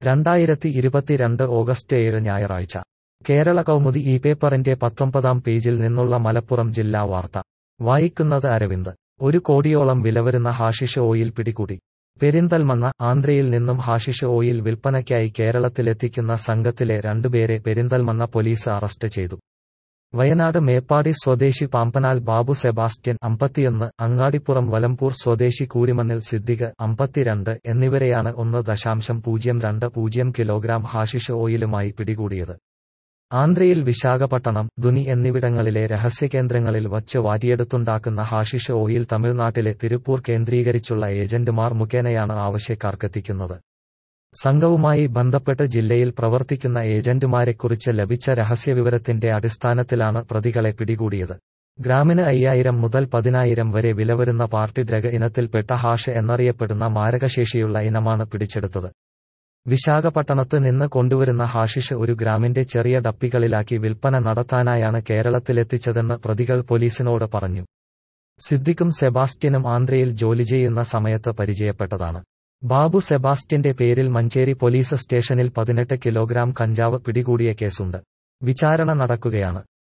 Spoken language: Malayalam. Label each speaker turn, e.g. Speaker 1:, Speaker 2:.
Speaker 1: രണ്ടായിരത്തി ഇരുപത്തിരണ്ട് ഓഗസ്റ്റ് ഏഴ് ഞായറാഴ്ച കേരള കൗമുദി ഈ പേപ്പറിന്റെ പത്തൊമ്പതാം പേജിൽ നിന്നുള്ള മലപ്പുറം ജില്ലാ വാർത്ത വായിക്കുന്നത് അരവിന്ദ് ഒരു കോടിയോളം വിലവരുന്ന ഹാഷിഷ് ഓയിൽ പിടികൂടി പെരിന്തൽമണ്ണ ആന്ധ്രയിൽ നിന്നും ഹാഷിഷ് ഓയിൽ വിൽപ്പനയ്ക്കായി കേരളത്തിലെത്തിക്കുന്ന സംഘത്തിലെ രണ്ടുപേരെ പെരിന്തൽമണ്ണ പോലീസ് അറസ്റ്റ് ചെയ്തു വയനാട് മേപ്പാടി സ്വദേശി പാമ്പനാൽ ബാബു സെബാസ്റ്റ്യൻ അമ്പത്തിയൊന്ന് അങ്ങാടിപ്പുറം വലമ്പൂർ സ്വദേശി കൂരിമണ്ണിൽ സിദ്ദിഖ് അമ്പത്തിരണ്ട് എന്നിവരെയാണ് ഒന്ന് ദശാംശം പൂജ്യം രണ്ട് പൂജ്യം കിലോഗ്രാം ഹാഷിഷ് ഓയിലുമായി പിടികൂടിയത് ആന്ധ്രയിൽ വിശാഖപട്ടണം ദുനി എന്നിവിടങ്ങളിലെ രഹസ്യകേന്ദ്രങ്ങളിൽ വച്ച് വാരിയെടുത്തുണ്ടാക്കുന്ന ഹാഷിഷ് ഓയിൽ തമിഴ്നാട്ടിലെ തിരുപ്പൂർ കേന്ദ്രീകരിച്ചുള്ള ഏജന്റുമാർ മുഖേനയാണ് ആവശ്യക്കാർക്കെത്തിക്കുന്നത് സംഘവുമായി ബന്ധപ്പെട്ട് ജില്ലയിൽ പ്രവർത്തിക്കുന്ന ഏജന്റുമാരെക്കുറിച്ച് ലഭിച്ച രഹസ്യവിവരത്തിന്റെ അടിസ്ഥാനത്തിലാണ് പ്രതികളെ പിടികൂടിയത് ഗ്രാമിന് അയ്യായിരം മുതൽ പതിനായിരം വരെ വിലവരുന്ന പാർട്ടി ഡ്രഗ് ഇനത്തിൽപ്പെട്ട ഹാഷ് എന്നറിയപ്പെടുന്ന മാരകശേഷിയുള്ള ഇനമാണ് പിടിച്ചെടുത്തത് വിശാഖപട്ടണത്ത് നിന്ന് കൊണ്ടുവരുന്ന ഹാഷിഷ് ഒരു ഗ്രാമിന്റെ ചെറിയ ഡപ്പികളിലാക്കി വിൽപ്പന നടത്താനായാണ് കേരളത്തിലെത്തിച്ചതെന്ന് പ്രതികൾ പോലീസിനോട് പറഞ്ഞു സിദ്ദിഖും സെബാസ്റ്റ്യനും ആന്ധ്രയിൽ ജോലി ചെയ്യുന്ന സമയത്ത് പരിചയപ്പെട്ടതാണ് ബാബു സെബാസ്റ്റ്യന്റെ പേരിൽ മഞ്ചേരി പോലീസ് സ്റ്റേഷനിൽ പതിനെട്ട് കിലോഗ്രാം കഞ്ചാവ് പിടികൂടിയ കേസുണ്ട് വിചാരണ നടക്കുകയാണ്